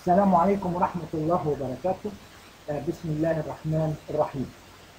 السلام عليكم ورحمة الله وبركاته آه، بسم الله الرحمن الرحيم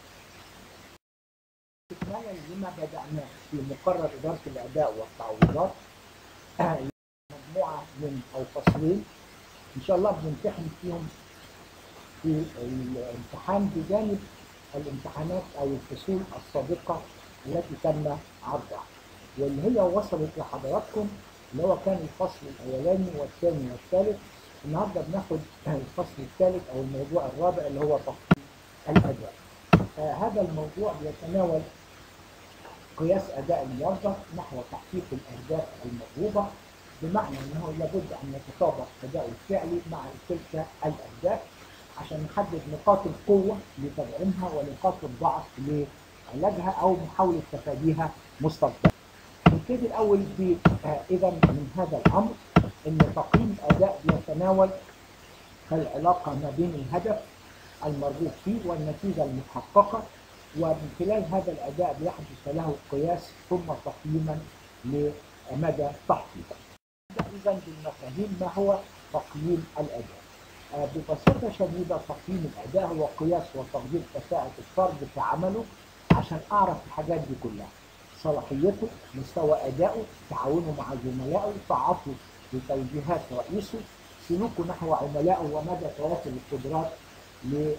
استكمالا لما بدأناه في مقرر إدارة الأداء والتعويضات آه، مجموعة من أو فصلين إن شاء الله بنمتحن فيهم في الامتحان بجانب الامتحانات أو الفصول السابقة التي تم عرضها واللي هي وصلت لحضراتكم اللي هو كان الفصل الأولاني والثاني والثالث النهارده بناخد الفصل الثالث او الموضوع الرابع اللي هو تقييم الاداء. آه هذا الموضوع بيتناول قياس اداء الموظف نحو تحقيق الاهداف المطلوبه بمعنى انه لابد ان يتطابق اداؤه الفعلي مع تلك الاهداف عشان نحدد نقاط القوه لتدعيمها ونقاط الضعف لعلاجها او محاوله تفاديها مستقبلا. نبتدي الاول ب آه اذا من هذا الامر ان تقييم اداء بيتناول العلاقه ما بين الهدف المرغوب فيه والنتيجه المتحققه ومن خلال هذا الاداء بيحدث له قياس ثم تقييما لمدى تحقيقه. اذا بالمفاهيم ما هو تقييم الاداء؟ آه ببساطه شديده تقييم الاداء هو قياس وتقدير كفاءه الفرد في عمله عشان اعرف الحاجات دي كلها. صلاحيته، مستوى ادائه، تعاونه مع زملائه، تعاطفه لتوجيهات رئيسه سلوكه نحو عملائه ومدى توافر القدرات ل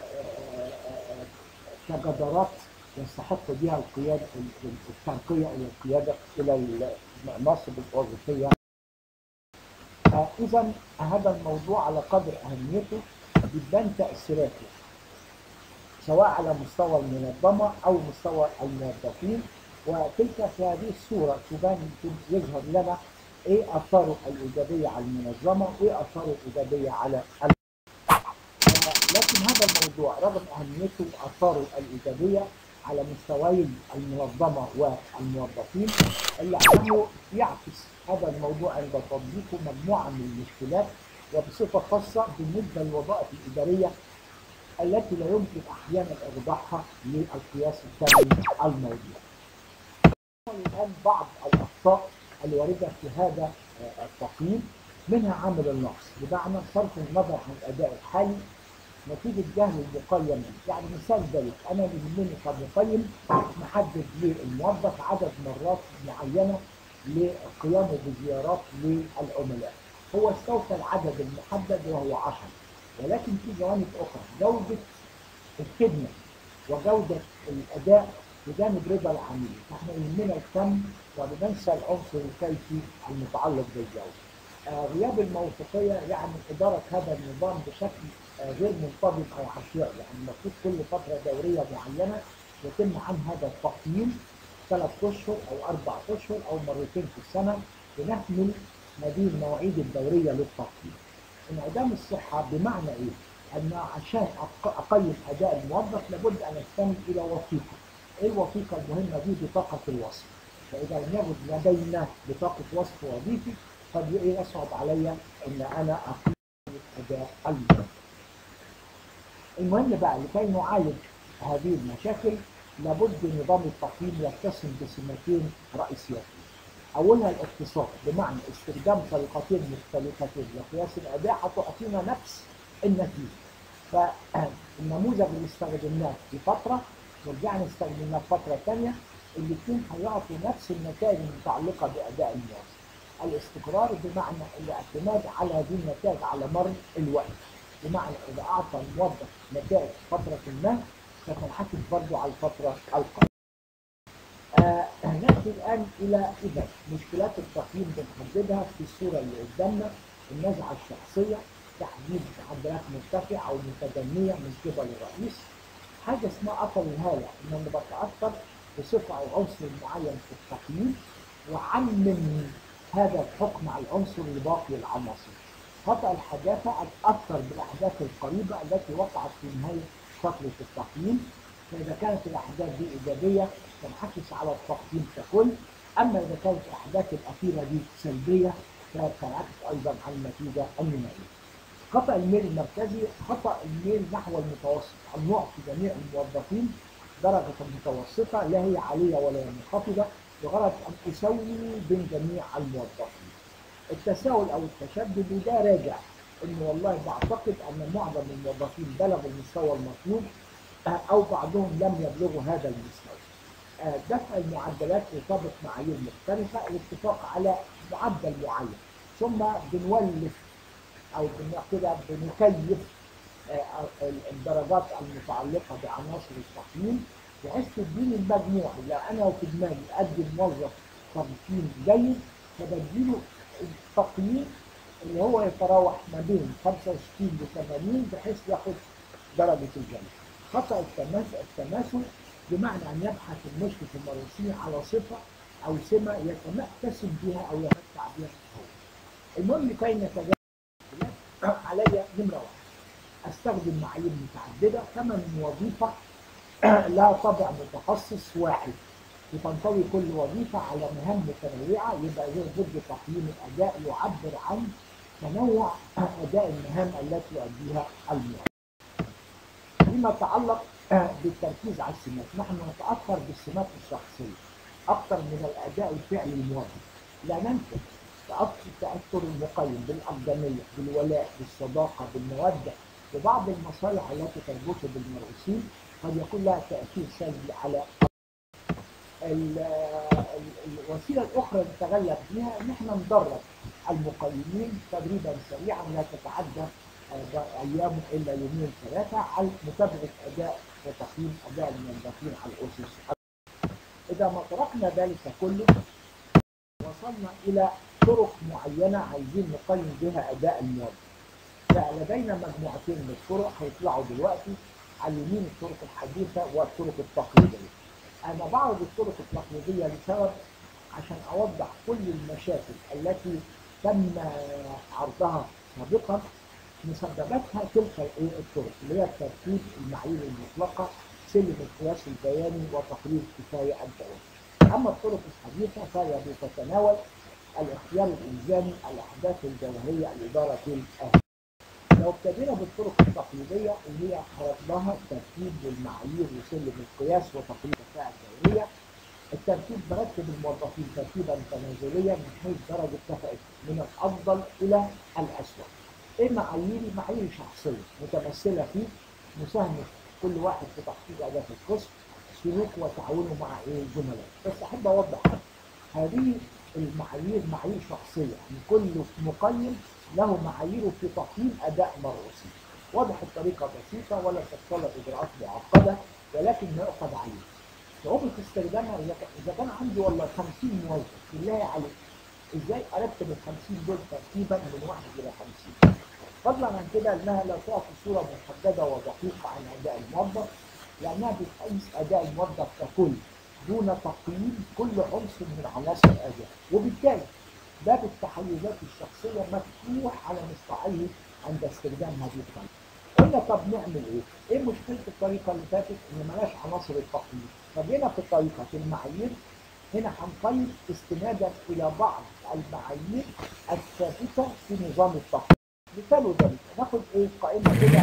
كجدارات يستحق بها القيادة الترقية إلى القيادة إلى المناصب الوظيفية. إذا هذا الموضوع على قدر أهميته بتبان تأثيراته سواء على مستوى المنظمة أو مستوى الموظفين وتلك في هذه الصورة تبان يظهر لنا ايه اثاره الايجابيه على المنظمه وايه اثاره الايجابيه على ال... لكن هذا الموضوع رغم اهميته واثاره الايجابيه على مستويين المنظمه والموظفين الا انه يعكس هذا الموضوع عند تطبيقه مجموعه من المشكلات وبصفه خاصه بالنسبه للوظائف الاداريه التي لا يمكن احيانا ايضاحها للقياس الثاني الموضوع. الان بعض الاخطاء الواردة في هذا التقييم منها عامل النقص بمعنى صرف النظر عن الأداء الحالي نتيجة جهل المقيم يعني مثال ذلك أنا يهمني كمقيم محدد للموظف عدد مرات معينة لقيامه بزيارات للعملاء هو استوفى العدد المحدد وهو 10 ولكن في جوانب أخرى جودة الخدمة وجودة الأداء بجانب رضا العميل فاحنا يهمنا الكم وبننسى العنصر الكيفي المتعلق بالجوده. آه غياب الموثوقيه يعني اداره هذا النظام بشكل آه غير منتظم او عشوائي يعني المفروض كل فتره دوريه معينه يتم عن هذا التقييم ثلاث اشهر او اربع اشهر او مرتين في السنه لنكمل هذه المواعيد الدوريه للتقييم. انعدام الصحه بمعنى ايه؟ ان عشان اقيم اداء الموظف لابد ان استند الى وثيقه. ايه الوثيقه المهمه دي بطاقه الوصف فاذا لم يجد لدينا بطاقه وصف وظيفي قد يصعب علي ان انا اقيم اداء الموظف المهم بقى لكي نعالج هذه المشاكل لابد نظام التقييم يتسم بسمتين رئيسيتين اولها الاختصار بمعنى استخدام طريقتين مختلفتين لقياس الاداء هتعطينا نفس النتيجه فالنموذج اللي استخدمناه في فتره ورجعنا استخدمناه فترة ثانية الاثنين هيعطوا نفس النتائج المتعلقة بأداء الموظف. الاستقرار بمعنى الاعتماد على هذه النتائج على مر الوقت. بمعنى إذا أعطى الموظف نتائج فترة ما ستنعكس برضه على الفترة القادمة. آه نأتي الآن إلى إذا مشكلات التقييم بنحددها في الصورة اللي قدامنا النزعة الشخصية تحديد معدلات مرتفعة أو متدنية من قبل الرئيس حاجه اسمها اثر الهاله ان انا بتاثر بصفه او عنصر معين في التقييم وعمم هذا الحكم على العنصر لباقي العناصر. خطا الحداثه اتاثر بالاحداث القريبه التي وقعت في نهايه فتره التقييم فاذا كانت الاحداث دي ايجابيه تنعكس على التقييم ككل اما اذا كانت الاحداث الاخيره دي سلبيه فتنعكس ايضا على النتيجه النهائيه. خطأ الميل المركزي خطأ الميل نحو المتوسط أن نعطي جميع الموظفين درجة متوسطة لا هي عالية ولا هي منخفضة بغرض أن أسوي بين جميع الموظفين. التساؤل أو التشدد وده راجع ان والله بعتقد ان معظم الموظفين بلغوا المستوى المطلوب آه، او بعضهم لم يبلغوا هذا المستوى. آه، دفع المعدلات يطابق معايير مختلفه الاتفاق على معدل معين ثم بنولف او بن- كده بنكيف آه، الدرجات المتعلقه بعناصر التقييم بحيث تديني المجموع لو انا في دماغي ادي الموظف تقييم جيد فبديله التقييم اللي هو يتراوح ما بين 65 ل 80 بحيث ياخد درجه الجيد. خطا التماثل التماثل بمعنى ان يبحث المشرف المراسيل على صفه او سمه يتمكسب بها او يمتع بها هو. المهم كي نتجاوز الاختلاف، علي نمره واحد استخدم معايير متعدده كما من وظيفه لا طبع متخصص واحد وتنطوي كل وظيفه على مهام متنوعه يبقى ضد تقييم الاداء يعبر عن تنوع اداء المهام التي يؤديها الموظف. فيما يتعلق بالتركيز على السمات نحن نتاثر بالسمات الشخصيه اكثر من الاداء الفعلي الموظف لا ننكر تاثر تاثر المقيم بالاقدميه بالولاء بالصداقه بالموده وبعض المصالح التي تربط بالمرؤوسين قد يكون لها تاثير سلبي على ال- ال- الوسيله الاخرى اللي نتغلب بها ان احنا ندرب المقيمين تدريبا سريعا لا تتعدى آه، ايام الا يومين ثلاثه على متابعه اداء وتقييم اداء الموظفين على الاسس اذا ما تركنا ذلك كله وصلنا الى طرق معينه عايزين نقيم بها اداء الموظف فلدينا مجموعتين من الطرق هيطلعوا دلوقتي على اليمين الطرق الحديثه والطرق التقليديه. انا بعرض الطرق التقليديه لسبب عشان اوضح كل المشاكل التي تم عرضها سابقا مسبباتها تلك الايه الطرق اللي هي الترتيب المعايير المطلقه سلم القياس البياني وتقرير كفايه الدوام. اما الطرق الحديثه فهي بتتناول الاختيار الالزامي الاحداث الجوهريه الاداره الاهليه. لو ابتدينا بالطرق التقليديه اللي هي عرضناها ترتيب المعايير وسلم القياس وتقرير الكفاءه الدوريه الترتيب برتب الموظفين ترتيبا تنازليا من حيث درجه كفاءتهم من الافضل الى الاسوأ. ايه معاييري؟ معايير شخصيه متمثله في مساهمه كل واحد في تحقيق اهداف القسم سلوك وتعاونه مع ايه الزملاء بس احب اوضح حاجه هذه المعايير معايير شخصيه يعني كل مقيم له معاييره في تقييم اداء مرؤوسي واضح الطريقه بسيطه ولا تتطلب اجراءات معقده ولكن ما يؤخذ عليه صعوبه استخدامها اذا إذا كان عندي والله 50 موظف بالله عليك ازاي ارتب ال 50 دول ترتيبا من واحد الى 50 فضلا عن كده انها لا تعطي صوره محدده ودقيقه عن اداء الموظف لانها بتقيس اداء الموظف ككل دون تقييم كل عنصر من عناصر الاداء وبالتالي باب التحيزات الشخصيه مفتوح على مصراعيه عند استخدام هذه الطريقه. قلنا طب نعمل ايه؟ ايه مشكله الطريقه اللي فاتت ان ملاش عناصر التقييم؟ فجينا في طريقه المعايير هنا هنقيم استنادا الى بعض المعايير الثابته في نظام التقييم. مثال ذلك ناخد ايه قائمه كده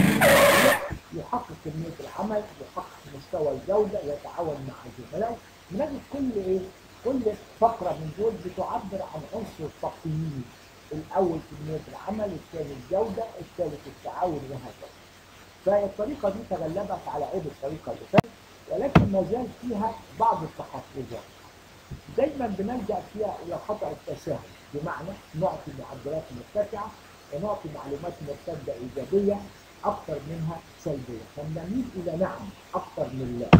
يحقق كميه العمل يحقق مستوى الجوده يتعاون مع زملائه بنجد كل ايه كل فقره من دول بتعبر عن عنصر تقييمي الاول كميه العمل الثاني الجوده الثالث التعاون وهكذا فالطريقه دي تغلبت على عيب الطريقه اللي فاتت ولكن ما زال فيها بعض التحفظات دايما بنلجا فيها الى خطا التساهل بمعنى نعطي معدلات مرتفعه ونعطي معلومات مرتده ايجابيه اكثر منها سلبيه فنميل الى نعم اكثر من لا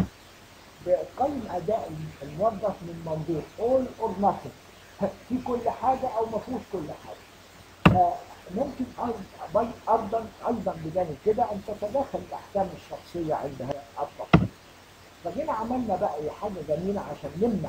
بقيم اداء الموظف من منظور all or nothing في كل حاجه او ما فيهوش كل حاجه آه، ممكن أيضا- ايضا ايضا بجانب كده ان تتداخل الاحكام الشخصيه عند هذا التقييم فجينا عملنا بقى إيه حاجه جميله عشان نمنع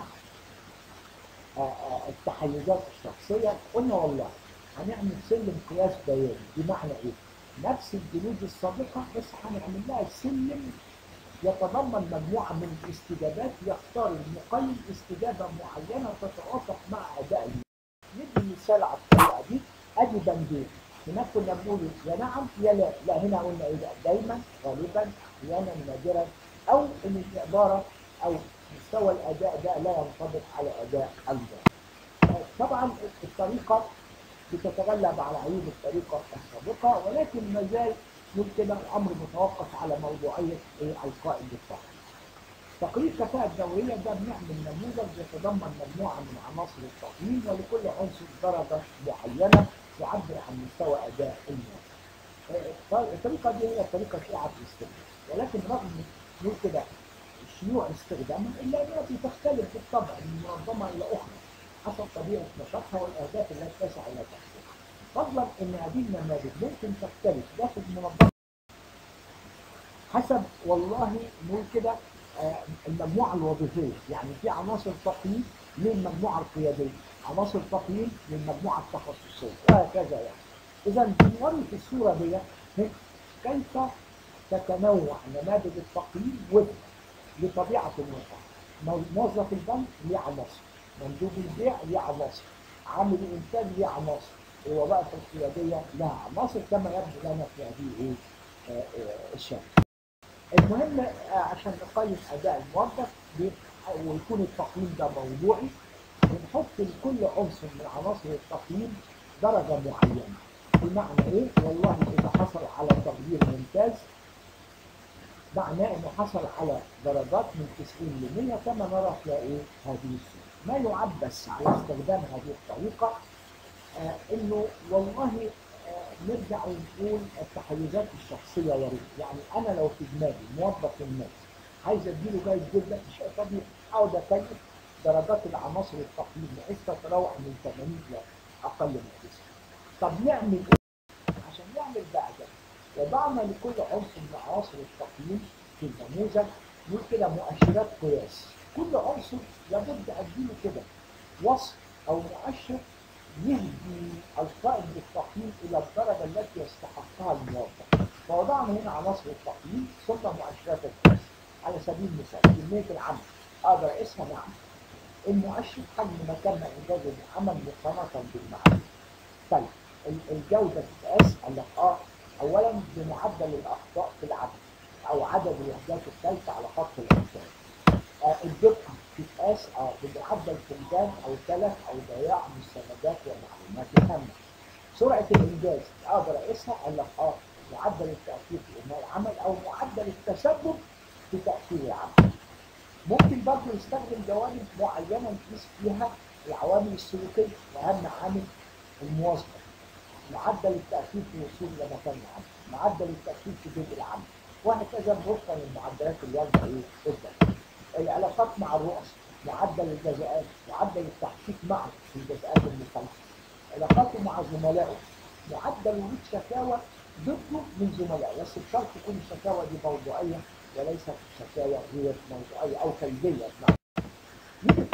آه، آه، التحيزات الشخصيه قلنا والله هنعمل سلم قياس بياني بمعنى ايه؟ نفس الجلود السابقه بس هنعمل لها سلم يتضمن مجموعه من الاستجابات يختار المقيم استجابه معينه تتوافق مع اداء المقيم. ندي مثال على الطريقه دي ادي بندين هناك كنا بنقول يا نعم يا لا لا هنا قلنا ايه بقى دايما غالبا احيانا نادرا او ان العباره او مستوى الاداء ده لا ينطبق على اداء المدرب طبعا الطريقه بتتغلب على عيوب الطريقة السابقة ولكن ما زال نقول كده الأمر متوقف على موضوعية إيه القائد بالطاقة. تقرير كفاءة الدورية ده بنعمل نموذج يتضمن مجموعة من عناصر التقييم ولكل عنصر درجة معينة تعبر عن مستوى أداء الموظف. الطريقة دي هي طريقة شائعة في الاستخدام ولكن رغم نقول كده شيوع استخدامها إلا أنها بتختلف بالطبع من منظمة إلى أخرى حسب طبيعة نشاطها والأهداف التي تسعى إلى تحقيقها. فضلا أن هذه النماذج ممكن تختلف داخل منظمة حسب والله نقول كده آه، المجموعة الوظيفية يعني في عناصر تقييم للمجموعة القيادية عناصر تقييم للمجموعة التخصصية وهكذا يعني إذا بنوري في الصورة دي كيف تتنوع نماذج التقييم وفقا لطبيعة الموظف موظف البنك ليه عناصر مندوب البيع ليه عناصر عامل الإنتاج ليه عناصر الوظائف القيادية لها عناصر كما يبدو لنا في هذه إيه؟ آه، آه، الشركة المهم آه، عشان نقيم اداء الموظف ب- ويكون التقييم ده موضوعي بنحط لكل عنصر من عناصر التقييم درجه معينه بمعنى ايه؟ والله اذا حصل على تقدير ممتاز معناه انه حصل على درجات من 90 ل 100 كما نرى في ايه؟ هذه الصوره. ما يعبس على استخدام هذه الطريقه آه انه والله آه نرجع ونقول التحيزات الشخصيه ورد يعني انا لو في دماغي موظف ما عايز اديله جيد جدا شيء طبيعي اقعد اكيف درجات العناصر التقييم بحيث تتراوح من 80 ل اقل من 90 طب نعمل ايه؟ عشان نعمل بقى ده وضعنا لكل عنصر من عناصر التقييم في النموذج نقول كده مؤشرات قياس كل عنصر لابد اديله كده وصف او مؤشر يهدي القائد بالتقييم الى الدرجه التي يستحقها الموظف فوضعنا هنا عناصر التقييم ثم مؤشرات القياس على سبيل المثال كميه العمل اقدر اقيسها نعم المؤشر حجم مكان انجاز العمل مقارنه بالمعاد طيب ال- الجوده تتقاس قال لك اه اولا بمعدل الاخطاء في العمل او عدد الوحدات الثالثه على خط الانتاج آه الدقه تتقاس اه بمعدل فقدان او تلف او ضياع مستندات ومعلومات هامه سرعه الانجاز اقدر اقيسها قال لك اه معدل التاثير في انهاء العمل او معدل التسبب في تاثير العمل ممكن برضه يستخدم جوانب معينه نقيس فيها العوامل السلوكيه واهم عامل المواظبه معدل التاثير في الوصول الى مكان العمل معدل التاثير في بدء العمل وهكذا وفقا للمعدلات اللي واضحه ايه قدام العلاقات مع الرؤساء معدل الجزاءات معدل التحقيق معه في الجزاءات المخالفه علاقاته مع زملائه معدل وجود شكاوى ضده من زملائه بس بشرط تكون الشكاوى دي موضوعيه وليست شكاوى غير موضوعيه او كيديه بمعنى نيجي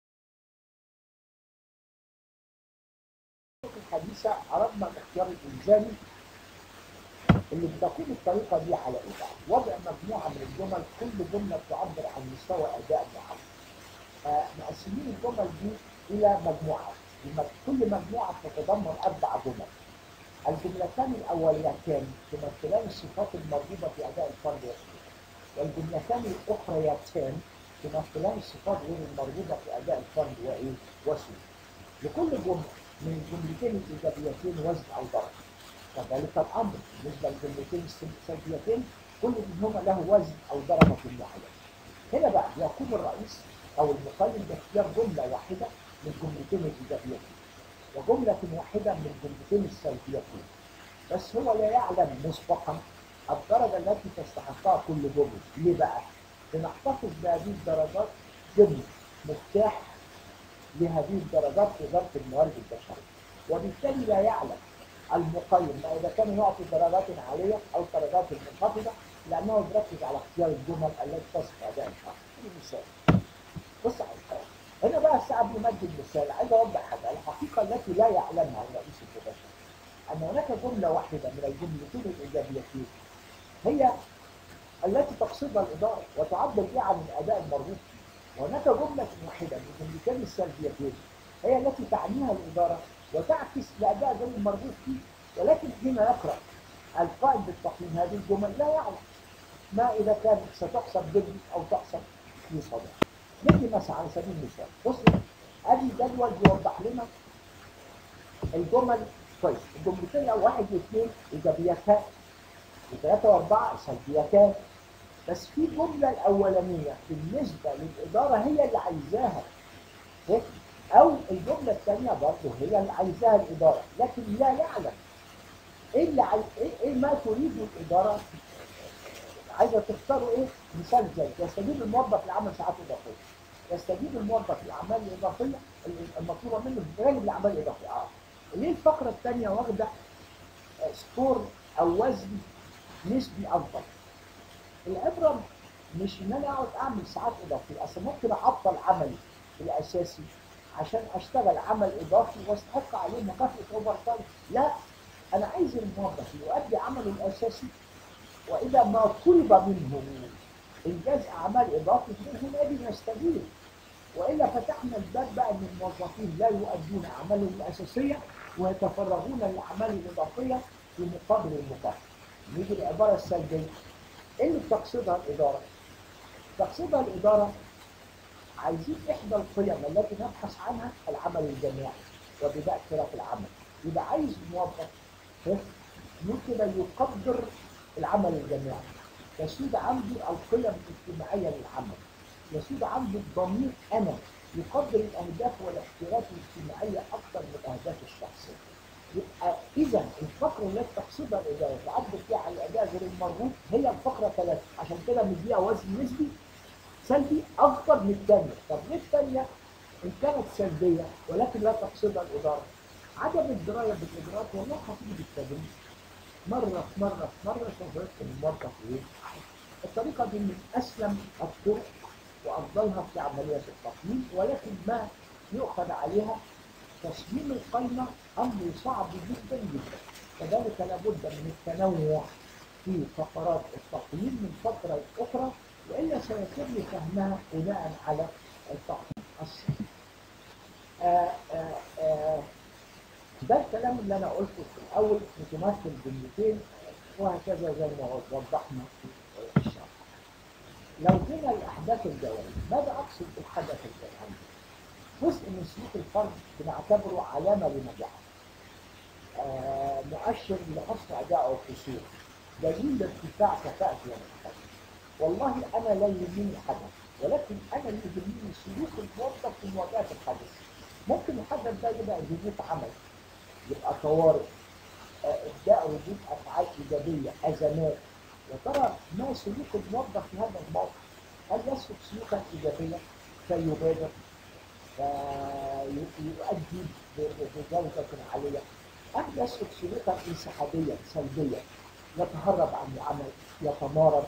الحديثة أردنا الاختيار الإلزامي اللي بتقوم الطريقة دي على إيه بقى؟ وضع مجموعة من الجمل كل جملة تعبر عن مستوى أداء معين. آه مقسمين الجمل دي إلى مجموعات، الم- كل مجموعة تتضمن أربع جمل. الجملتان الأوليتان تمثلان الصفات المرغوبة في أداء الفرد والسلوك. والجملتان الأخريتان تمثلان الصفات غير المرغوبة في أداء الفرد وإيه؟ وسلوك. لكل جملة من الجملتين الإيجابيتين وزن أو درجة. كذلك الامر بالنسبه للجملتين السلبيتين كل منهما له وزن او درجه معينه. هنا بقى يقوم الرئيس او المقيم باختيار جمله واحده من الجملتين الايجابيتين وجمله واحده من الجملتين السلبيتين. بس هو لا يعلم مسبقا الدرجه التي تستحقها كل جمله، ليه بقى؟ لنحتفظ بهذه الدرجات ضمن مفتاح لهذه الدرجات في ظرف الموارد البشريه. وبالتالي لا يعلم المقيم ما اذا كان يعطي درجات عاليه او درجات منخفضه لانه بيركز على اختيار الجمل التي تصف اداء الشخص. ادي مثال. بص على الكلام. هنا بقى الساعه بنمد المثال عايز اوضح حاجه الحقيقه التي لا يعلمها الرئيس المباشر ان هناك جمله واحده من الجملتين الايجابيتين هي التي تقصدها الاداره وتعبر بها عن الاداء المرغوب فيه. وهناك جمله واحده من الجملتين السلبيتين هي التي تعنيها الاداره وتعكس الاداء غير المرغوب فيه ولكن حين يقرا القائد بالتقييم هذه الجمل لا يعلم ما اذا كانت ستحسب ضدي او تحسب في صدر. ندي مثلا على سبيل المثال بص ادي جدول بيوضح لنا الجمل كويس الجملتين لو واحد واثنين ايجابيتان وثلاثه واربعه سلبيتان بس في الجمله الاولانيه بالنسبه للاداره هي اللي عايزاها إيه؟ او الجمله الثانيه برضه هي اللي عايزاها الاداره لكن لا يعلم ايه اللي عايز ايه, إيه ما تريده الاداره عايزه تختاروا ايه مثال زي يستجيب الموظف لعمل ساعات اضافيه يستجيب الموظف للاعمال الاضافيه المطلوبه منه بجانب الاعمال الاضافيه اه ليه الفقره الثانيه واخده سكور او وزن نسبي افضل العبره مش ان انا اقعد اعمل ساعات اضافيه اصل ممكن اعطل عملي الاساسي عشان اشتغل عمل اضافي واستحق عليه مكافاه اوفر تايم لا انا عايز الموظف يؤدي عمله الاساسي واذا ما طلب منه انجاز اعمال اضافي فهنا يجب نستجيب والا فتحنا الباب بقى ان الموظفين لا يؤدون اعمالهم الاساسيه ويتفرغون للاعمال الاضافيه في مقابل المكافاه. نيجي للعباره السلبيه. ايه اللي بتقصدها الاداره؟ تقصدها الاداره عايزين احدى القيم التي نبحث عنها العمل الجماعي وبدء اختلاف العمل. يبقى عايز موظف ممكن يقدر العمل الجماعي. يسود عنده القيم الاجتماعيه للعمل. يسود عنده الضمير انا يقدر الاهداف والاحتياجات الاجتماعيه اكثر من الاهداف الشخصيه. يبقى اذا الفقره التي تقصدها الاداره تعبر فيها عن الاداء غير المرغوب هي الفقره ثلاثه عشان كده مديها وزن نسبي سلبي اكثر من الثانيه، طب ليه الثانيه ان كانت سلبيه ولكن لا تقصدها الاداره؟ عدم الدرايه بالاجراءات والله خطير بالتدريب. مره في مره في مره سوف يدخل الموظف ايه؟ الطريقه دي من اسلم الطرق وافضلها في عمليه التقييم ولكن ما يؤخذ عليها تصميم القائمه امر صعب جدا جدا كذلك لابد من التنوع في فقرات التقييم من فتره لاخرى والا سيتم فهمها بناء على التقييم الصحيح. آه آه آه ده الكلام اللي انا قلته في الاول متمثل جملتين وهكذا زي ما وضحنا في الشرح. لو جينا الاحداث الجوهريه، ماذا اقصد بالحدث الجوهري؟ جزء من سلوك الفرد بنعتبره علامه لنجاحه. آه مؤشر لحسن ادائه وقصوره. دليل لارتفاع كفاءته ومحتواه. والله انا لا يهمني الحدث ولكن انا اللي يهمني سلوك الموظف في مواجهه الحدث. ممكن الحدث ده يبقى ظروف عمل يبقى طوارئ ابداء ردود افعال ايجابيه ازمات يا ترى ما سلوك الموظف في هذا الموقف؟ هل يسلك سلوكا ايجابيا فيبادر فيؤدي بجوده عاليه ام يسلك سلوكا انسحابيا سلبيا يتهرب عن العمل يتمارض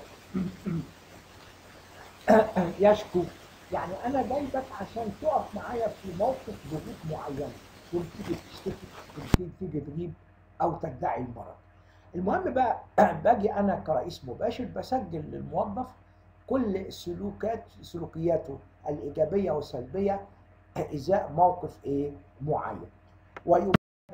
يشكو يعني انا جايبك عشان تقف معايا في موقف ضغوط معينه تيجي تشتكي تيجي تيجي تغيب او تدعي المرض. المهم بقى باجي انا كرئيس مباشر بسجل للموظف كل السلوكات سلوكياته الايجابيه والسلبيه ازاء موقف ايه معين. ويبقى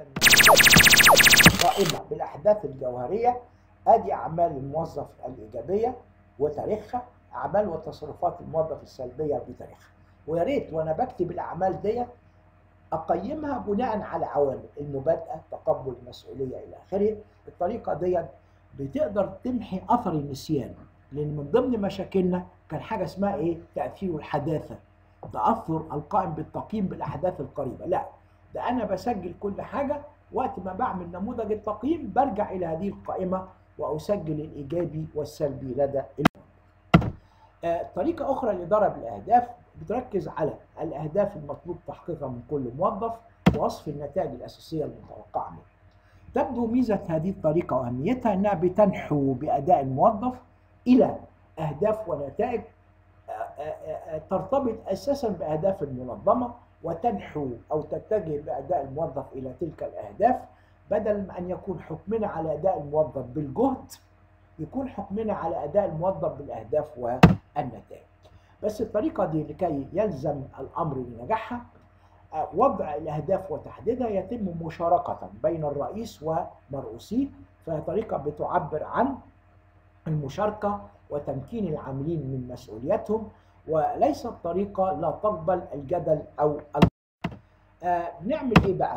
قائمه بالاحداث الجوهريه ادي اعمال الموظف الايجابيه وتاريخها اعمال وتصرفات الموظف السلبيه بتاريخها. ويا ريت وانا بكتب الاعمال ديت اقيمها بناء على عوامل المبادئه تقبل المسؤوليه الى اخره الطريقه ديت بتقدر تمحي اثر النسيان لان من ضمن مشاكلنا كان حاجه اسمها ايه تاثير الحداثه تاثر القائم بالتقييم بالاحداث القريبه لا ده انا بسجل كل حاجه وقت ما بعمل نموذج التقييم برجع الى هذه القائمه واسجل الايجابي والسلبي لدى الموظف. آه طريقه اخرى للاداره بالاهداف بتركز على الاهداف المطلوب تحقيقها من كل موظف ووصف النتائج الاساسيه المتوقعه منه. تبدو ميزه هذه الطريقه واهميتها انها بتنحو باداء الموظف الى اهداف ونتائج ترتبط اساسا باهداف المنظمه وتنحو او تتجه باداء الموظف الى تلك الاهداف بدل من ان يكون حكمنا على اداء الموظف بالجهد يكون حكمنا على اداء الموظف بالاهداف والنتائج. بس الطريقه دي لكي يلزم الامر لنجاحها وضع الاهداف وتحديدها يتم مشاركه بين الرئيس ومرؤوسيه فهي طريقه بتعبر عن المشاركه وتمكين العاملين من مسؤولياتهم وليست طريقه لا تقبل الجدل او آه نعمل ايه بقى؟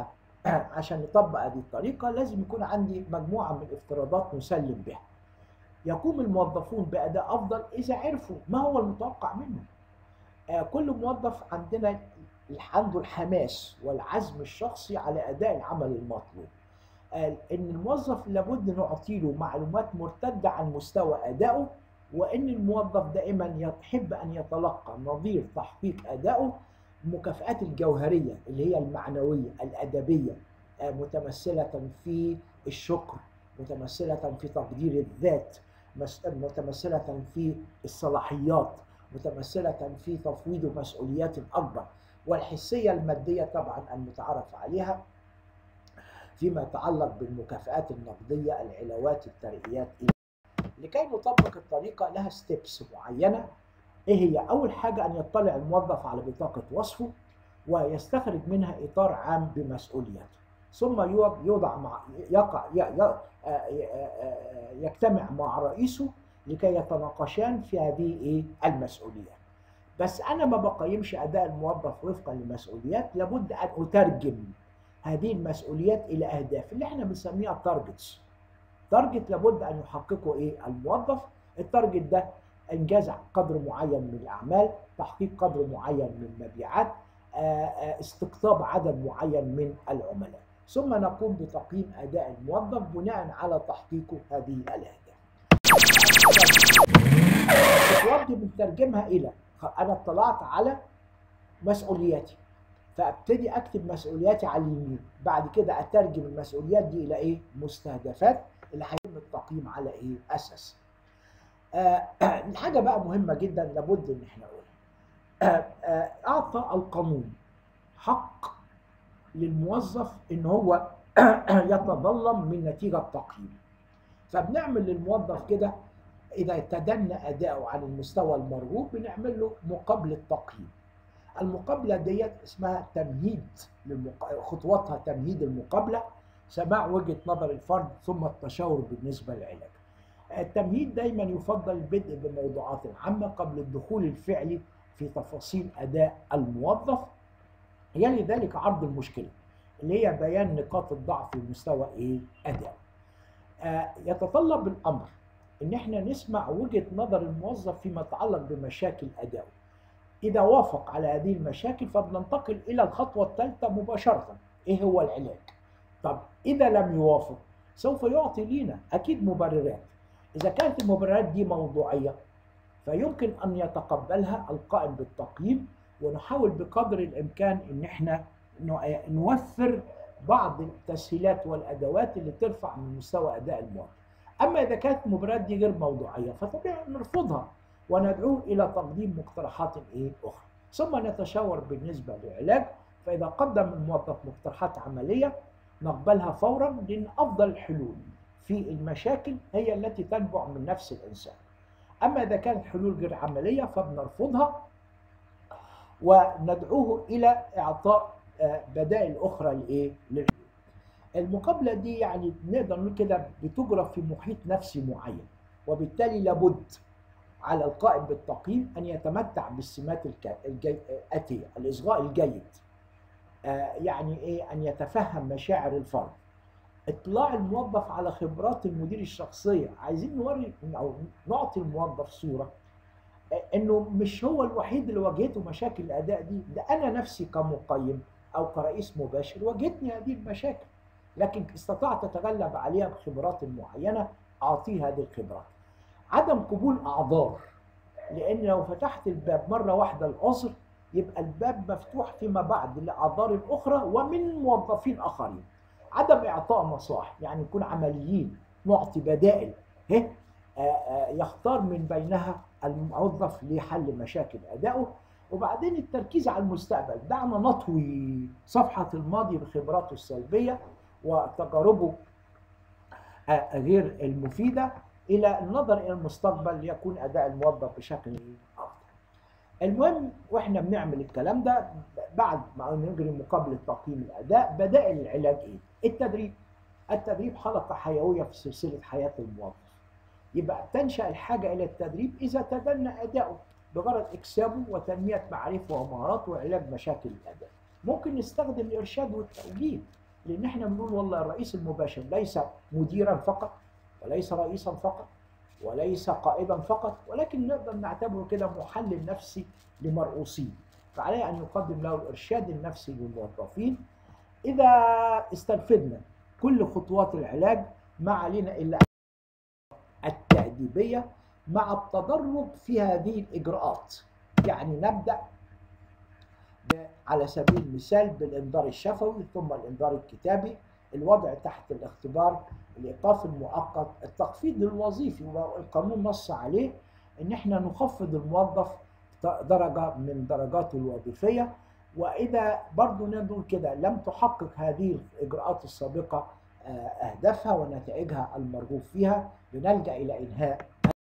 عشان نطبق هذه الطريقة لازم يكون عندي مجموعة من الافتراضات نسلم بها يقوم الموظفون بأداء أفضل إذا عرفوا ما هو المتوقع منهم آه، كل موظف عندنا عنده الحماس والعزم الشخصي على أداء العمل المطلوب قال إن الموظف لابد نعطي له معلومات مرتدة عن مستوى أدائه وإن الموظف دائما يحب أن يتلقى نظير تحقيق أدائه المكافآت الجوهرية اللي هي المعنوية الأدبية آه، متمثلة في الشكر متمثلة في تقدير الذات مس- متمثلة في الصلاحيات متمثلة في تفويض مسؤوليات أكبر والحسية المادية طبعا المتعارف عليها فيما يتعلق بالمكافآت النقدية العلاوات الترقيات إلى لكي نطبق الطريقة لها ستيبس معينة ايه هي؟ أول حاجة أن يطلع الموظف على بطاقة وصفه ويستخرج منها إطار عام بمسؤولياته ثم يو- يوضع مع يقع ي- ي- آه- آه- آه- يجتمع مع رئيسه لكي يتناقشان في هذه ايه المسؤوليات بس انا ما بقيمش اداء الموظف وفقا للمسؤوليات لابد ان اترجم هذه المسؤوليات الى اهداف اللي احنا بنسميها تارجتس تارجت لابد ان يحققه ايه الموظف التارجت ده انجاز قدر معين من الاعمال تحقيق قدر معين من المبيعات آه، آه، استقطاب عدد معين من العملاء ثم نقوم بتقييم اداء الموظف بناء على تحقيقه هذه الاهداف الخطوات دي بنترجمها الى انا اطلعت على مسؤولياتي فابتدي اكتب مسؤولياتي على اليمين بعد كده اترجم المسؤوليات دي الى ايه مستهدفات اللي هيتم التقييم على ايه اساس آه حاجه بقى مهمه جدا لابد ان احنا نقولها آه آه اعطى القانون حق للموظف ان هو يتظلم من نتيجه تقييم فبنعمل للموظف كده اذا تدنى اداؤه عن المستوى المرغوب بنعمل له مقابله تقييم المقابله ديت اسمها تمهيد للمق... خطواتها تمهيد المقابله سماع وجهه نظر الفرد ثم التشاور بالنسبه للعلاج التمهيد دايما يفضل البدء بموضوعات عامه قبل الدخول الفعلي في تفاصيل اداء الموظف يلي ذلك عرض المشكله اللي هي بيان نقاط الضعف ومستوى ايه اداء آه يتطلب الامر ان احنا نسمع وجهه نظر الموظف فيما يتعلق بمشاكل ادائه اذا وافق على هذه المشاكل فبننتقل الى الخطوه الثالثه مباشره ايه هو العلاج طب اذا لم يوافق سوف يعطي لينا اكيد مبررات اذا كانت المبررات دي موضوعيه فيمكن ان يتقبلها القائم بالتقييم ونحاول بقدر الامكان ان احنا نوفر بعض التسهيلات والادوات اللي ترفع من مستوى اداء الموظف اما اذا كانت المبررات دي غير موضوعيه فطبيعي نرفضها وندعوه الى تقديم مقترحات ايه اخرى ثم نتشاور بالنسبه للعلاج فاذا قدم الموظف مقترحات عمليه نقبلها فورا لان افضل الحلول في المشاكل هي التي تنبع من نفس الانسان اما اذا كانت حلول غير عمليه فبنرفضها وندعوه الى اعطاء بدائل اخرى لايه للحلول المقابله دي يعني نقدر نقول كده بتجرى في محيط نفسي معين وبالتالي لابد على القائم بالتقييم ان يتمتع بالسمات الاتيه الاصغاء الجيد آه يعني ايه ان يتفهم مشاعر الفرد اطلاع الموظف على خبرات المدير الشخصيه عايزين نوري او نعطي الموظف صوره انه مش هو الوحيد اللي واجهته مشاكل الاداء دي ده انا نفسي كمقيم او كرئيس مباشر واجهتني هذه المشاكل لكن استطعت اتغلب عليها بخبرات معينه اعطيه هذه الخبرات عدم قبول اعذار لان لو فتحت الباب مره واحده العذر يبقى الباب مفتوح فيما بعد لاعذار اخرى ومن موظفين اخرين عدم اعطاء نصائح يعني نكون عمليين نعطي بدائل هه يختار من بينها الموظف لحل مشاكل ادائه وبعدين التركيز على المستقبل دعنا نطوي صفحه الماضي بخبراته السلبيه وتجاربه غير المفيده الى النظر الى المستقبل ليكون اداء الموظف بشكل افضل. المهم واحنا بنعمل الكلام ده بعد ما نجري مقابله تقييم الاداء بدائل العلاج ايه؟ التدريب. التدريب حلقه حيويه في سلسله حياه الموظف. يبقى تنشا الحاجه الى التدريب اذا تدنى اداؤه بغرض اكسابه وتنميه معرفه ومهاراته وعلاج مشاكل الاداء. ممكن نستخدم الارشاد والتوجيه لان احنا بنقول والله الرئيس المباشر ليس مديرا فقط وليس رئيسا فقط وليس قائدا فقط ولكن نقدر نعتبره كده محلل نفسي لمرؤوسين فعليه ان يقدم له الارشاد النفسي للموظفين اذا استنفذنا كل خطوات العلاج ما علينا الا التأديبية مع التدرج في هذه الإجراءات يعني نبدأ على سبيل المثال بالإنذار الشفوي ثم الإنذار الكتابي الوضع تحت الاختبار الإيقاف المؤقت التخفيض الوظيفي والقانون نص عليه إن إحنا نخفض الموظف درجة من درجاته الوظيفية وإذا برضو نقول كده لم تحقق هذه الإجراءات السابقة أهدافها ونتائجها المرغوب فيها بنلجأ إلى إنهاء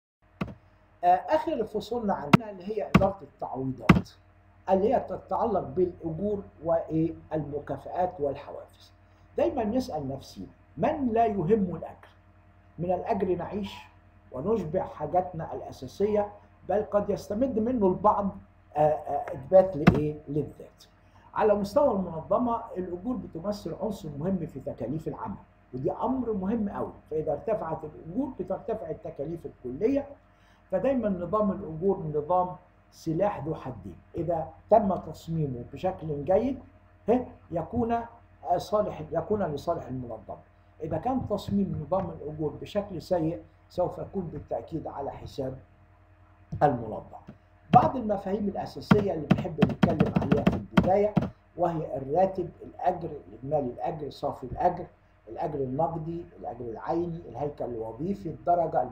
آخر فصولنا عندنا اللي هي إدارة التعويضات اللي هي تتعلق بالأجور والمكافآت والحوافز دايما نسأل نفسي من لا يهم الأجر من الأجر نعيش ونشبع حاجاتنا الأساسية بل قد يستمد منه البعض إثبات لإيه للذات على مستوى المنظمة الأجور بتمثل عنصر مهم في تكاليف العمل ودي أمر مهم قوي فإذا ارتفعت الأجور بترتفع التكاليف الكلية فدايما نظام الأجور نظام سلاح ذو حدين إذا تم تصميمه بشكل جيد يكون صالح يكون لصالح المنظمة إذا كان تصميم نظام الأجور بشكل سيء سوف يكون بالتأكيد على حساب المنظمة بعض المفاهيم الأساسية اللي بنحب نتكلم عليها في البداية وهي الراتب الأجر الإجمالي الأجر صافي الأجر الأجر النقدي الأجر العيني الهيكل الوظيفي الدرجة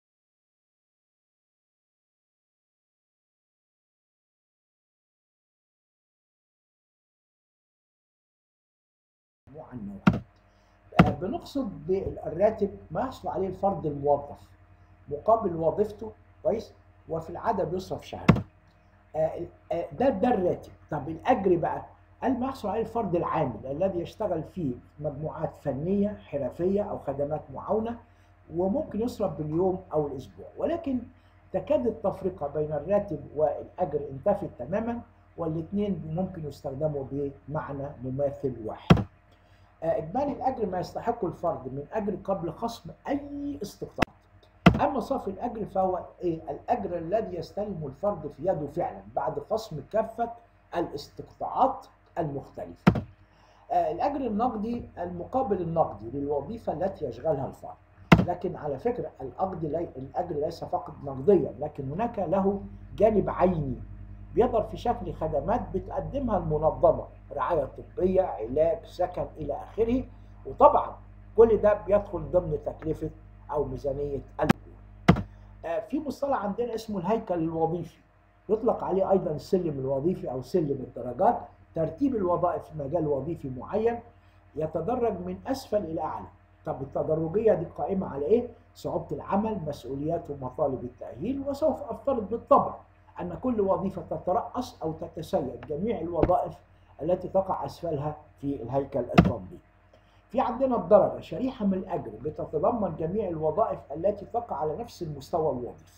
المجموعة النوعية بنقصد بالراتب ما يحصل عليه الفرد الموظف مقابل وظيفته كويس وفي العادة بيصرف شهري ده ده الراتب طب الأجر بقى قال ما يحصل عليه الفرد العامل الذي يشتغل في مجموعات فنية حرفية أو خدمات معاونة وممكن يصرف باليوم أو الأسبوع ولكن تكاد التفرقة بين الراتب والأجر انتفت تماما والاثنين ممكن يستخدموا بمعنى مماثل واحد إجمالي الأجر ما يستحقه الفرد من أجر قبل خصم أي استقطاع أما صافي الأجر فهو إيه؟ الأجر الذي يستلم الفرد في يده فعلا بعد خصم كافة الاستقطاعات المختلفة. آه الأجر النقدي المقابل النقدي للوظيفة التي يشغلها الفرد. لكن على فكرة الأجر, لي... الأجر ليس فقط نقديا لكن هناك له جانب عيني بيظهر في شكل خدمات بتقدمها المنظمة رعاية طبية علاج سكن إلى آخره وطبعا كل ده بيدخل ضمن تكلفة أو ميزانية في مصطلح عندنا اسمه الهيكل الوظيفي يطلق عليه ايضا السلم الوظيفي او سلم الدرجات ترتيب الوظائف في مجال وظيفي معين يتدرج من اسفل الى اعلى طب التدرجيه دي قائمه على ايه صعوبه العمل مسؤوليات ومطالب التاهيل وسوف افترض بالطبع ان كل وظيفه تترأس او تتسيد جميع الوظائف التي تقع اسفلها في الهيكل التنظيمي في عندنا الدرجة شريحة من الأجر بتتضمن جميع الوظائف التي تقع على نفس المستوى الوظيفي.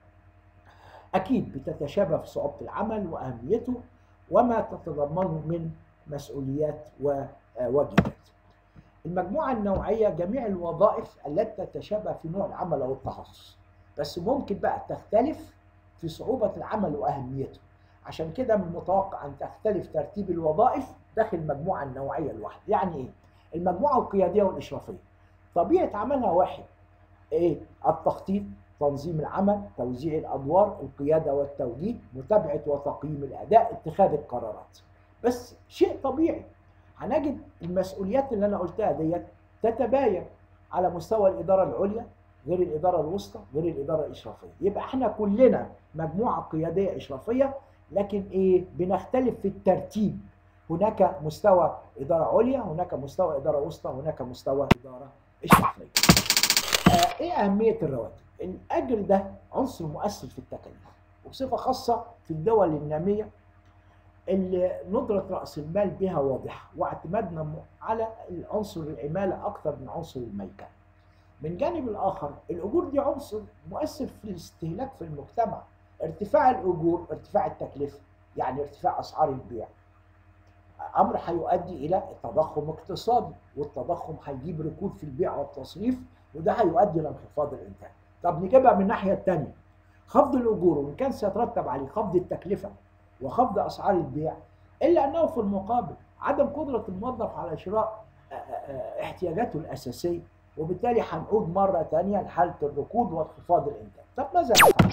أكيد بتتشابه في صعوبة العمل وأهميته وما تتضمنه من مسؤوليات وواجبات. المجموعة النوعية جميع الوظائف التي تتشابه في نوع العمل أو التخصص. بس ممكن بقى تختلف في صعوبة العمل وأهميته. عشان كده من المتوقع أن تختلف ترتيب الوظائف داخل المجموعة النوعية الواحدة. يعني إيه؟ المجموعه القياديه والاشرافيه طبيعه عملها واحد ايه التخطيط تنظيم العمل توزيع الادوار القياده والتوجيه متابعه وتقييم الاداء اتخاذ القرارات بس شيء طبيعي هنجد المسؤوليات اللي انا قلتها ديت تتباين على مستوى الاداره العليا غير الاداره الوسطى غير الاداره الاشرافيه يبقى احنا كلنا مجموعه قياديه اشرافيه لكن ايه بنختلف في الترتيب هناك مستوى إدارة عليا هناك مستوى إدارة وسطى هناك مستوى إدارة إشرافية آه إيه أهمية الرواتب؟ الأجر ده عنصر مؤثر في التكاليف وبصفة خاصة في الدول النامية اللي ندرة رأس المال بها واضحة واعتمادنا على عنصر العمالة أكثر من عنصر الميكنة من جانب الآخر الأجور دي عنصر مؤثر في الاستهلاك في المجتمع ارتفاع الأجور ارتفاع التكلفة يعني ارتفاع أسعار البيع امر هيؤدي الى تضخم اقتصادي والتضخم هيجيب ركود في البيع والتصريف وده هيؤدي الى انخفاض الانتاج طب نجيبها من الناحيه الثانيه خفض الاجور وان كان سيترتب عليه خفض التكلفه وخفض اسعار البيع الا انه في المقابل عدم قدره الموظف على شراء احتياجاته الاساسيه وبالتالي هنعود مره ثانيه لحاله الركود وانخفاض الانتاج طب ماذا نفعل؟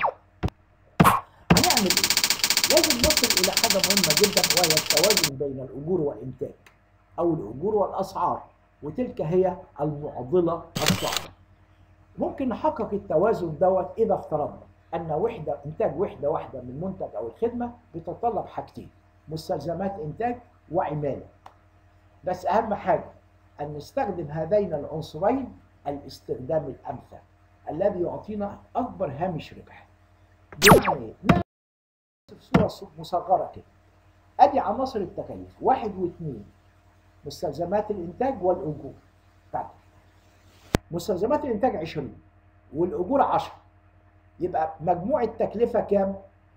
هنعمل ايه؟ لازم نصل الى حاجه مهمه جدا وهي التوازن بين الاجور والانتاج او الاجور والاسعار وتلك هي المعضله الصعبه ممكن نحقق التوازن دوت اذا افترضنا ان وحده انتاج وحده واحده من المنتج او الخدمه بتتطلب حاجتين مستلزمات انتاج وعماله بس اهم حاجه ان نستخدم هذين العنصرين الاستخدام الامثل الذي يعطينا اكبر هامش ربح بمعنى ايه؟ في صوره مصغره كده ادي عناصر التكاليف واحد واثنين مستلزمات الانتاج والاجور طيب مستلزمات الانتاج 20 والاجور 10 يبقى مجموع التكلفه كام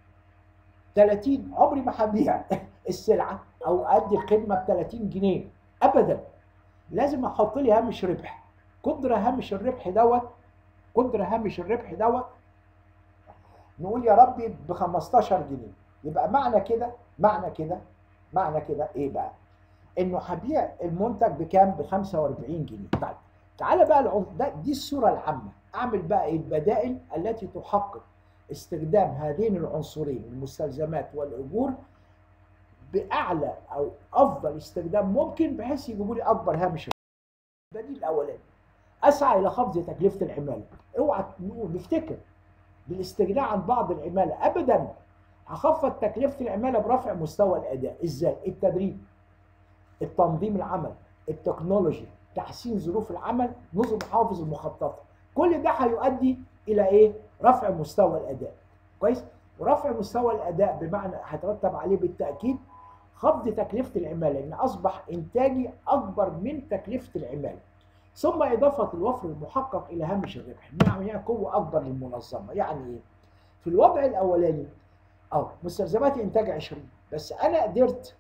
30 عمري ما هبيع السلعه او ادي الخدمه ب 30 جنيه ابدا لازم احط لي هامش ربح قدر هامش الربح دوت قدر هامش الربح دوت نقول يا ربي ب 15 جنيه يبقى معنى كده معنى كده معنى كده ايه بقى؟ انه هبيع المنتج بكام؟ ب 45 جنيه. طيب تعالى بقى العنف ده دي الصوره العامه، اعمل بقى ايه البدائل التي تحقق استخدام هذين العنصرين المستلزمات والاجور باعلى او افضل استخدام ممكن بحيث يجيبوا لي اكبر هامش البديل الاولاني اسعى الى خفض تكلفه العماله اوعى نفتكر بالاستغناء عن بعض العماله ابدا هخفض تكلفه العماله برفع مستوى الاداء ازاي التدريب التنظيم العمل التكنولوجي تحسين ظروف العمل نظم حافظ المخططه كل ده هيؤدي الى ايه رفع مستوى الاداء كويس ورفع مستوى الاداء بمعنى هيترتب عليه بالتاكيد خفض تكلفه العماله لان اصبح انتاجي اكبر من تكلفه العماله ثم اضافه الوفر المحقق الى هامش الربح يعني قوه اكبر للمنظمه يعني ايه في الوضع الاولاني اه مستلزمات انتاج 20 بس انا قدرت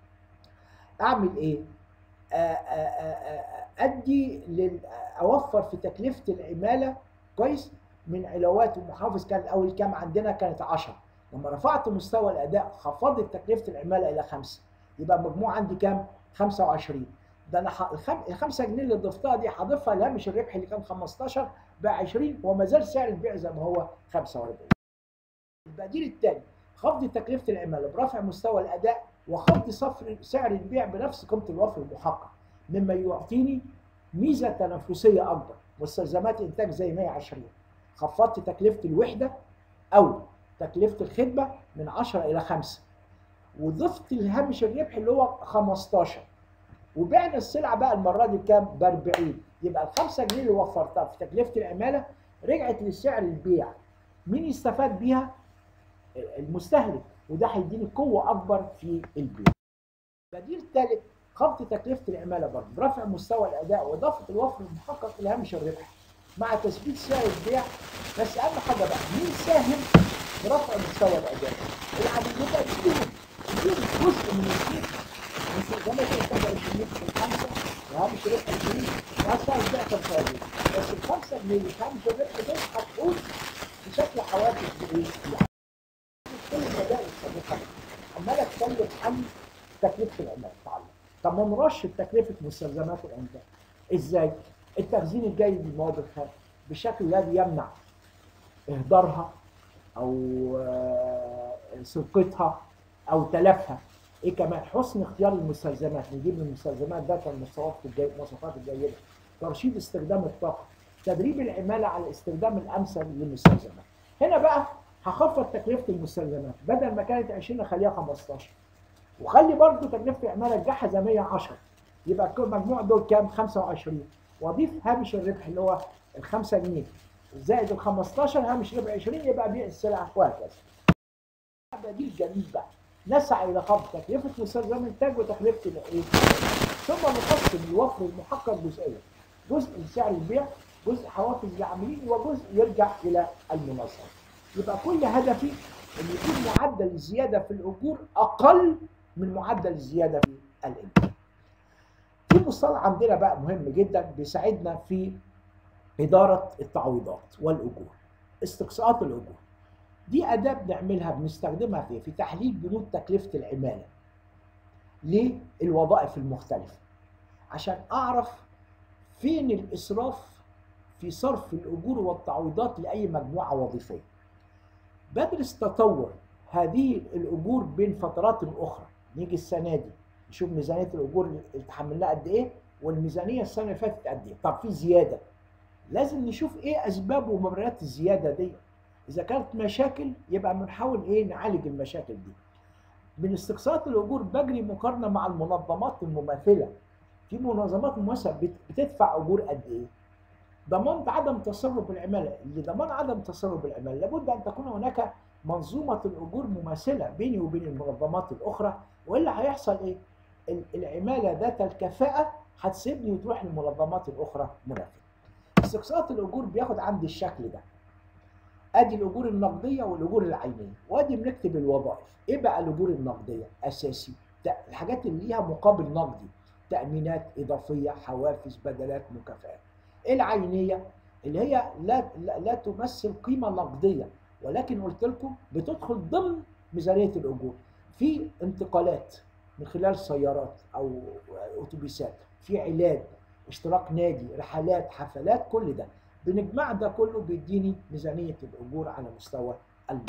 اعمل ايه آآ آآ ادي لل... اوفر في تكلفه العماله كويس من علاوات ومحافظ كان الاول كام عندنا كانت 10 لما رفعت مستوى الاداء خفضت تكلفه العماله الى 5 يبقى المجموع عندي كام 25 ده انا ح... الخم... ال 5 جنيه اللي ضفتها دي هضيفها لهامش الربح اللي كان 15 بقى 20 وما زال سعر البيع زي ما هو 45 البديل الثاني خفض تكلفه العماله برفع مستوى الاداء وخفض صفر سعر البيع بنفس قيمه الوفر المحقق مما يعطيني ميزه تنافسيه اكبر مستلزمات انتاج زي 120 خفضت تكلفه الوحده او تكلفه الخدمه من 10 الى 5 وضفت الهامش الربح اللي هو 15 وبعنا السلعه بقى المره دي بكام؟ ب 40 يبقى ال 5 جنيه اللي وفرتها في تكلفه العماله رجعت لسعر البيع مين يستفاد بيها؟ المستهلك وده هيديني قوه اكبر في البيع. بديل ثالث خفض تكلفه العماله برضه برفع مستوى الاداء واضافه الوفر المحقق لهامش الربح مع تثبيت سعر البيع بس اهم حاجه بقى مين ساهم في رفع مستوى الاداء؟ العميل يبقى يديهم يديهم جزء من الفلوس مستلزمات الانتاج 20 في الخمسه وهامش الربح 20 وهسعر البيع 25 بس ال 5 جنيه اللي هامش الربح دول هتعود بشكل حوافز بايه؟ كل البدائل السابقه عمال اتكلم عن تكلفه العماله تعالى طب ما نرشد تكلفه مستلزمات الانتاج ازاي؟ التخزين الجيد للمواد الخام بشكل الذي يمنع اهدارها او سرقتها او تلفها ايه كمان حسن اختيار المستلزمات نجيب من المستلزمات ده المواصفات الجيدة المواصفات الجيده ترشيد استخدام الطاقه تدريب العماله على الاستخدام الامثل للمستلزمات هنا بقى هخفض تكلفه المستلزمات بدل ما كانت 20 اخليها 15 وخلي برضو تكلفه العماله الجاهزه 110 يبقى المجموع دول كام 25 واضيف هامش الربح اللي هو ال 5 جنيه زائد ال 15 هامش ربح 20 يبقى بيع السلعه وهكذا. بديل جميل بقى نسعى الى خفض تكلفه مستلزم الانتاج وتكلفه الايه؟ ثم نقسم الوفر المحقق جزئيا جزء لسعر البيع جزء حوافز العاملين وجزء يرجع الى المنظمه. يبقى كل هدفي ان يكون معدل الزياده في الاجور اقل من معدل الزياده في الانتاج. في مصطلح عندنا بقى مهم جدا بيساعدنا في اداره التعويضات والاجور. استقصاءات الاجور. دي اداه بنعملها بنستخدمها في في تحليل بنود تكلفه العماله. للوظائف المختلفه. عشان اعرف فين الاسراف في صرف الاجور والتعويضات لاي مجموعه وظيفيه. بدرس تطور هذه الاجور بين فترات اخرى نيجي السنه دي نشوف ميزانيه الاجور اللي تحملناها قد ايه والميزانيه السنه اللي فاتت قد ايه طب في زياده لازم نشوف ايه اسباب ومبررات الزياده دي اذا كانت مشاكل يبقى بنحاول ايه نعالج المشاكل دي من استقصاءات الاجور بجري مقارنه مع المنظمات المماثله في منظمات مماثله بتدفع اجور قد ايه ضمان عدم تسرب العماله لضمان عدم تسرب العماله لابد ان تكون هناك منظومه الاجور مماثله بيني وبين المنظمات الاخرى والا هيحصل ايه العماله ذات الكفاءه هتسيبني وتروح للمنظمات الاخرى منافسه استقصاءات الاجور بياخد عندي الشكل ده ادي الاجور النقديه والاجور العينيه وادي بنكتب الوظائف ايه بقى الاجور النقديه اساسي الحاجات اللي ليها مقابل نقدي تامينات اضافيه حوافز بدلات مكافآت العينيه اللي هي لا, لا, لا تمثل قيمه نقديه ولكن قلت لكم بتدخل ضمن ميزانيه الاجور في انتقالات من خلال سيارات او اتوبيسات في علاج اشتراك نادي رحلات حفلات كل ده بنجمع ده كله بيديني ميزانيه الاجور على مستوى المنظمه.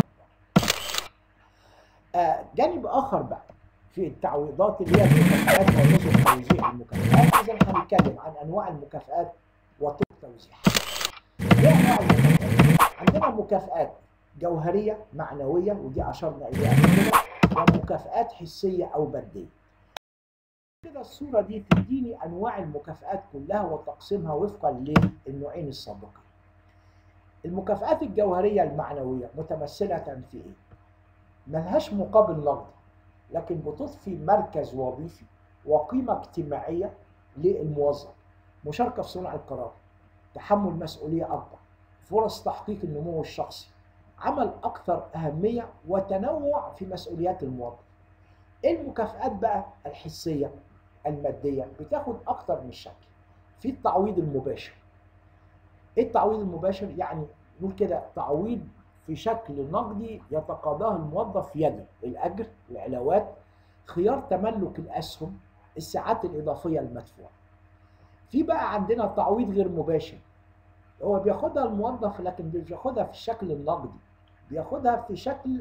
آه جانب اخر بقى في التعويضات اللي هي المكافآت ونظم توزيع المكافآت اذا هنتكلم عن انواع المكافآت وطرق توزيعها. ايه انواع المكافآت؟ عندنا مكافآت جوهريه معنويه ودي اشرنا اليها كده ومكافآت حسيه او ماديه. كده الصوره دي تديني انواع المكافآت كلها وتقسيمها وفقا للنوعين السابقين. المكافآت الجوهريه المعنويه متمثله في ايه؟ ملهاش مقابل نقدي لكن بتضفي مركز وظيفي وقيمه اجتماعيه للموظف مشاركه في صنع القرار تحمل مسؤوليه اكبر فرص تحقيق النمو الشخصي عمل اكثر اهميه وتنوع في مسؤوليات الموظف المكافآت بقى الحسيه الماديه بتاخد اكتر من شكل في التعويض المباشر ايه التعويض المباشر يعني نقول كده تعويض في شكل نقدي يتقاضاه الموظف يدي الاجر العلاوات خيار تملك الاسهم الساعات الاضافيه المدفوعه في بقى عندنا تعويض غير مباشر هو بياخدها الموظف لكن مش بياخدها في الشكل النقدي بياخدها في شكل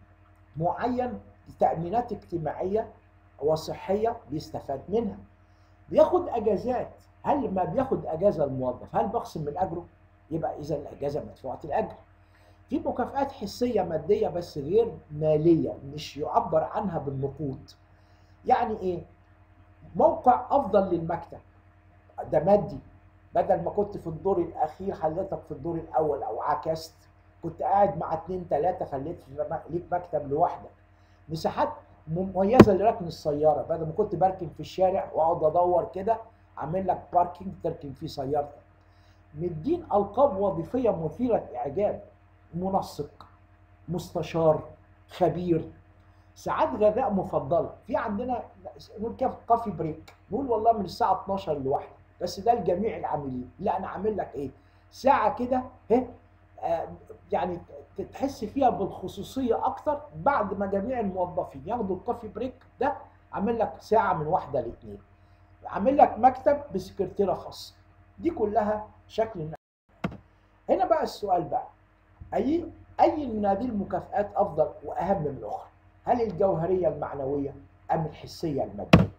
معين تأمينات اجتماعية وصحية بيستفاد منها بياخد أجازات هل ما بياخد أجازة الموظف هل بخصم من أجره يبقى إذا الأجازة مدفوعة الأجر في مكافآت حسية مادية بس غير مالية مش يعبر عنها بالنقود يعني إيه موقع أفضل للمكتب ده مادي بدل ما كنت في الدور الأخير خليتك في الدور الأول أو عكست كنت قاعد مع اتنين تلاتة خليت ليك مكتب لوحدك مساحات مميزة لركن السيارة بدل ما كنت بركن في الشارع واقعد ادور كده عامل لك باركينج تركن فيه سيارتك مدين القاب وظيفية مثيرة اعجاب منسق مستشار خبير ساعات غذاء مفضلة في عندنا نقول كيف كافي بريك نقول والله من الساعة 12 لواحدة بس ده لجميع العاملين لا انا عامل لك ايه ساعة كده ها آه يعني تحس فيها بالخصوصيه اكتر بعد ما جميع الموظفين ياخدوا الكوفي بريك ده عامل لك ساعه من واحده لاثنين عامل لك مكتب بسكرتيره خاصه دي كلها شكل هنا بقى السؤال بقى اي اي من هذه المكافآت افضل واهم من الاخرى هل الجوهريه المعنويه ام الحسيه الماديه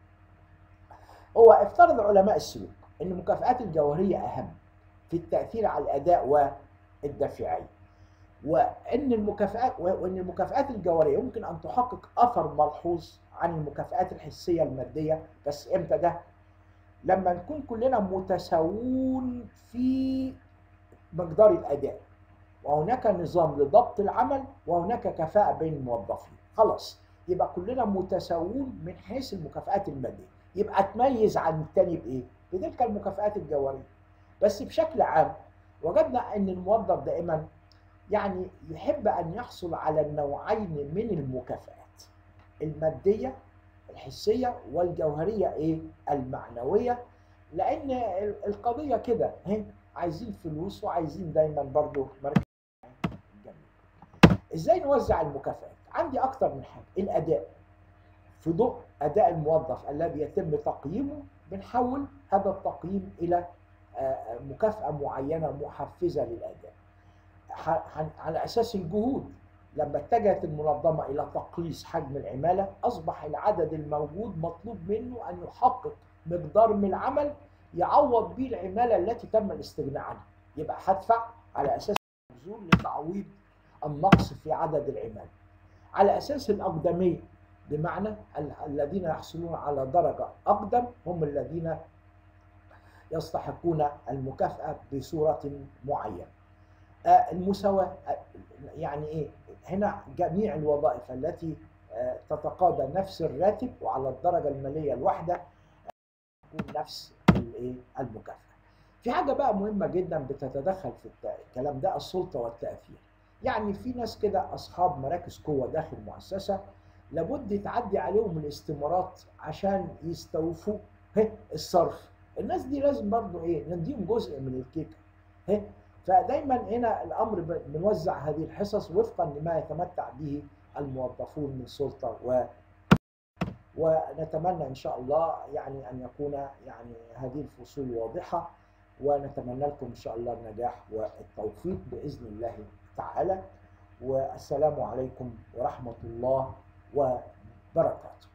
هو افترض علماء السلوك ان المكافآت الجوهريه اهم في التاثير على الاداء والدافعيه وان المكافآت وان المكافآت الجوهريه يمكن ان تحقق اثر ملحوظ عن المكافآت الحسيه الماديه بس امتى ده؟ لما نكون كلنا متساوون في مقدار الاداء وهناك نظام لضبط العمل وهناك كفاءه بين الموظفين خلاص يبقى كلنا متساوون من حيث المكافآت الماديه يبقى تميز عن الثاني بايه؟ بتلك المكافآت الجوهريه بس بشكل عام وجدنا ان الموظف دائما يعني يحب ان يحصل على النوعين من المكافآت الماديه الحسيه والجوهريه ايه المعنويه لان القضيه كده اهي عايزين فلوس وعايزين دايما برضو مركز جميل ازاي نوزع المكافآت عندي اكتر من حاجه الاداء في ضوء اداء الموظف الذي يتم تقييمه بنحول هذا التقييم الى مكافاه معينه محفزه للاداء على اساس الجهود لما اتجهت المنظمه الى تقليص حجم العماله اصبح العدد الموجود مطلوب منه ان يحقق مقدار من العمل يعوض به العماله التي تم الاستغناء عنها يبقى هدفع على اساس البذور لتعويض النقص في عدد العماله على اساس الاقدميه بمعنى الذين يحصلون على درجه اقدم هم الذين يستحقون المكافاه بصوره معينه المساواه يعني ايه هنا جميع الوظائف التي تتقاضى نفس الراتب وعلى الدرجه الماليه الواحده تكون نفس الايه المكافاه. في حاجه بقى مهمه جدا بتتدخل في الكلام ده السلطه والتاثير. يعني في ناس كده اصحاب مراكز قوه داخل المؤسسه لابد تعدي عليهم الاستمارات عشان يستوفوا الصرف. الناس دي لازم برضه ايه نديهم جزء من الكيكه. فدايما هنا الامر بنوزع هذه الحصص وفقا لما يتمتع به الموظفون من سلطه و ونتمنى ان شاء الله يعني ان يكون يعني هذه الفصول واضحه ونتمنى لكم ان شاء الله النجاح والتوفيق باذن الله تعالى والسلام عليكم ورحمه الله وبركاته